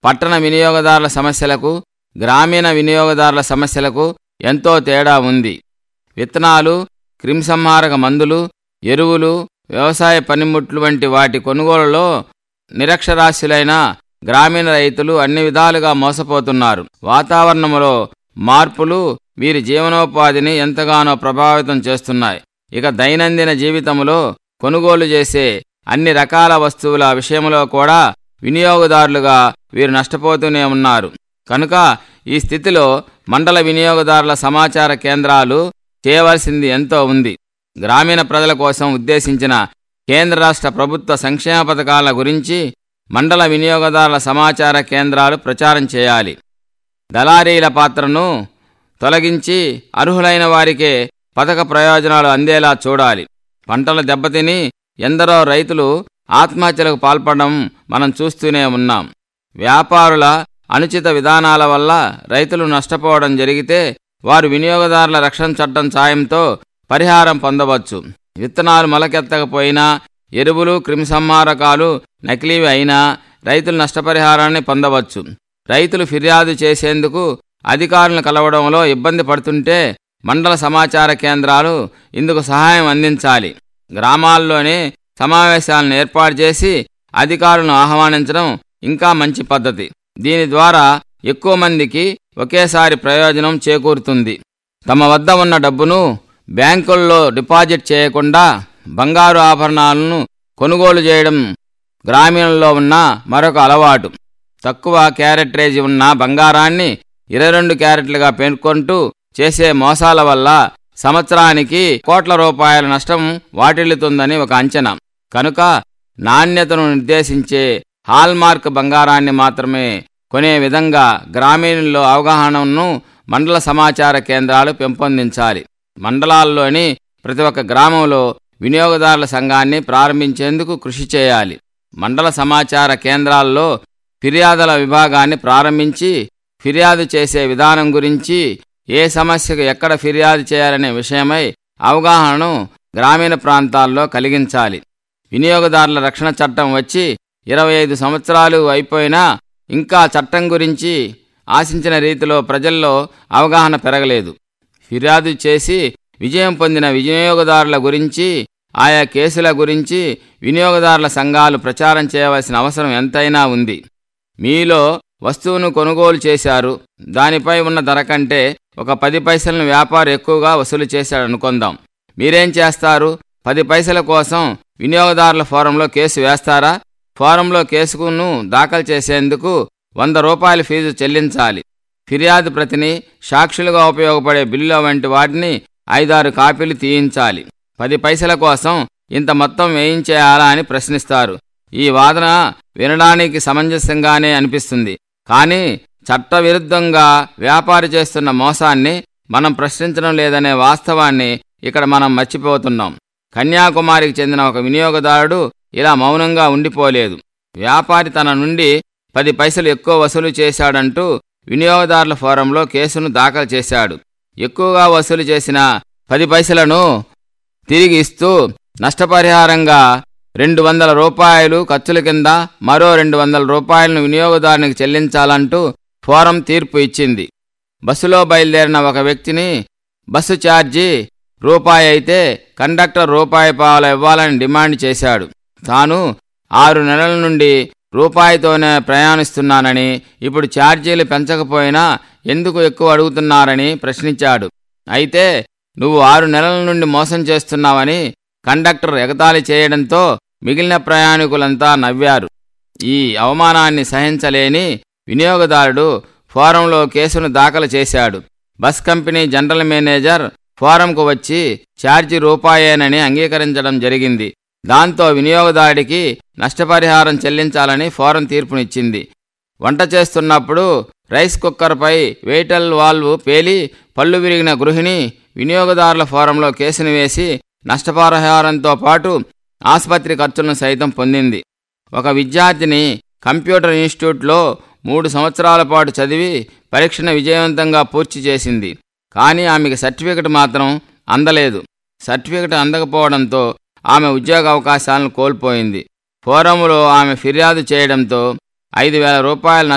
పట్టణ వినియోగదారుల సమస్యలకు గ్రామీణ వినియోగదారుల సమస్యలకు ఎంతో తేడా ఉంది విత్తనాలు క్రిమిసంహారక మందులు ఎరువులు వ్యవసాయ పనిముట్లు వంటి వాటి కొనుగోలులో నిరక్షరాస్యులైన గ్రామీణ రైతులు అన్ని విధాలుగా మోసపోతున్నారు వాతావరణంలో మార్పులు వీరి జీవనోపాధిని ఎంతగానో ప్రభావితం చేస్తున్నాయి ఇక దైనందిన జీవితంలో కొనుగోలు చేసే అన్ని రకాల వస్తువుల విషయంలో కూడా వినియోగదారులుగా వీరు నష్టపోతూనే ఉన్నారు కనుక ఈ స్థితిలో మండల వినియోగదారుల సమాచార కేంద్రాలు చేయవలసింది ఎంతో ఉంది గ్రామీణ ప్రజల కోసం ఉద్దేశించిన కేంద్ర రాష్ట్ర ప్రభుత్వ సంక్షేమ పథకాల గురించి మండల వినియోగదారుల సమాచార కేంద్రాలు ప్రచారం చేయాలి దళారీల పాత్రను తొలగించి అర్హులైన వారికే పథక ప్రయోజనాలు అందేలా చూడాలి పంటలు దెబ్బతిని ఎందరో రైతులు ఆత్మహత్యలకు పాల్పడడం మనం చూస్తూనే ఉన్నాం వ్యాపారుల అనుచిత విధానాల వల్ల రైతులు నష్టపోవడం జరిగితే వారు వినియోగదారుల రక్షణ చట్టం సాయంతో పరిహారం పొందవచ్చు విత్తనాలు మొలకెత్తకపోయినా ఎరువులు క్రిమిసంహారకాలు నకిలీవి అయినా రైతులు నష్టపరిహారాన్ని పొందవచ్చు రైతులు ఫిర్యాదు చేసేందుకు అధికారులను కలవడంలో ఇబ్బంది పడుతుంటే మండల సమాచార కేంద్రాలు ఇందుకు సహాయం అందించాలి గ్రామాల్లోనే సమావేశాలను ఏర్పాటు చేసి అధికారులను ఆహ్వానించడం ఇంకా మంచి పద్ధతి దీని ద్వారా ఎక్కువ మందికి ఒకేసారి ప్రయోజనం చేకూరుతుంది తమ వద్ద ఉన్న డబ్బును బ్యాంకుల్లో డిపాజిట్ చేయకుండా బంగారు ఆభరణాలను కొనుగోలు చేయడం గ్రామీణంలో ఉన్న మరొక అలవాటు తక్కువ క్యారెట్రేజ్ ఉన్న బంగారాన్ని ఇరవై రెండు క్యారెట్లుగా పేర్కొంటూ చేసే మోసాల వల్ల సంవత్సరానికి కోట్ల రూపాయల నష్టం వాటిల్లుతుందని ఒక అంచనా కనుక నాణ్యతను నిర్దేశించే హాల్మార్క్ బంగారాన్ని మాత్రమే కొనే విధంగా గ్రామీణుల్లో అవగాహనను మండల సమాచార కేంద్రాలు పెంపొందించాలి మండలాల్లోని ప్రతి ఒక్క గ్రామంలో వినియోగదారుల సంఘాన్ని ప్రారంభించేందుకు కృషి చేయాలి మండల సమాచార కేంద్రాల్లో ఫిర్యాదుల విభాగాన్ని ప్రారంభించి ఫిర్యాదు చేసే విధానం గురించి ఏ సమస్యకు ఎక్కడ ఫిర్యాదు చేయాలనే విషయమై అవగాహనను గ్రామీణ ప్రాంతాల్లో కలిగించాలి వినియోగదారుల రక్షణ చట్టం వచ్చి ఇరవై ఐదు సంవత్సరాలు అయిపోయినా ఇంకా చట్టం గురించి ఆశించిన రీతిలో ప్రజల్లో అవగాహన పెరగలేదు ఫిర్యాదు చేసి విజయం పొందిన వినియోగదారుల గురించి ఆయా కేసుల గురించి వినియోగదారుల సంఘాలు ప్రచారం చేయవలసిన అవసరం ఎంతైనా ఉంది మీలో వస్తువును కొనుగోలు చేశారు దానిపై ఉన్న ధర కంటే ఒక పది పైసలను వ్యాపారి ఎక్కువగా వసూలు చేశాడు అనుకుందాం మీరేం చేస్తారు పది పైసల కోసం వినియోగదారుల ఫోరంలో కేసు వేస్తారా ఫోరంలో కేసుకును దాఖలు చేసేందుకు వంద రూపాయల ఫీజు చెల్లించాలి ఫిర్యాదు ప్రతిని సాక్షులుగా ఉపయోగపడే బిల్లుల వంటి వాటిని ఐదారు కాపీలు తీయించాలి పది పైసల కోసం ఇంత మొత్తం వేయించేయాలా అని ప్రశ్నిస్తారు ఈ వాదన వినడానికి సమంజసంగానే అనిపిస్తుంది కానీ చట్టవిరుద్ధంగా వ్యాపారి చేస్తున్న మోసాన్ని మనం ప్రశ్నించడం లేదనే వాస్తవాన్ని ఇక్కడ మనం మర్చిపోతున్నాం కన్యాకుమారికి చెందిన ఒక వినియోగదారుడు ఇలా మౌనంగా ఉండిపోలేదు వ్యాపారి తన నుండి పది పైసలు ఎక్కువ వసూలు చేశాడంటూ వినియోగదారుల ఫోరంలో కేసును దాఖలు చేశాడు ఎక్కువగా వసూలు చేసిన పది పైసలను తిరిగి ఇస్తూ నష్టపరిహారంగా రెండు వందల రూపాయలు ఖర్చుల కింద మరో రెండు వందల రూపాయలను వినియోగదారునికి చెల్లించాలంటూ ఫోరం తీర్పు ఇచ్చింది బస్సులో బయలుదేరిన ఒక వ్యక్తిని బస్సు ఛార్జీ రూపాయి అయితే కండక్టర్ రూపాయి పావులు ఇవ్వాలని డిమాండ్ చేశాడు తాను ఆరు నెలల నుండి రూపాయితోనే ప్రయాణిస్తున్నానని ఇప్పుడు ఛార్జీలు పెంచకపోయినా ఎందుకు ఎక్కువ అడుగుతున్నారని ప్రశ్నించాడు అయితే నువ్వు ఆరు నెలల నుండి మోసం చేస్తున్నావని కండక్టర్ ఎగతాళి చేయడంతో మిగిలిన ప్రయాణికులంతా నవ్వారు ఈ అవమానాన్ని సహించలేని వినియోగదారుడు ఫోరంలో కేసును దాఖలు చేశాడు బస్ కంపెనీ జనరల్ మేనేజర్ ఫోరంకు వచ్చి ఛార్జీ రూపాయేనని అంగీకరించడం జరిగింది దాంతో వినియోగదారుడికి నష్టపరిహారం చెల్లించాలని ఫోరం తీర్పునిచ్చింది వంట చేస్తున్నప్పుడు రైస్ కుక్కర్పై వెయిటల్ వాల్వ్ పేలి పళ్ళు విరిగిన గృహిణి వినియోగదారుల ఫోరంలో కేసును వేసి నష్టపరిహారంతో పాటు ఆసుపత్రి ఖర్చులను సైతం పొందింది ఒక విద్యార్థిని కంప్యూటర్ ఇన్స్టిట్యూట్లో మూడు సంవత్సరాల పాటు చదివి పరీక్షను విజయవంతంగా పూర్తి చేసింది కానీ ఆమెకి సర్టిఫికెట్ మాత్రం అందలేదు సర్టిఫికెట్ అందకపోవడంతో ఆమె ఉద్యోగ అవకాశాలను కోల్పోయింది ఫోరంలో ఆమె ఫిర్యాదు చేయడంతో ఐదు వేల రూపాయల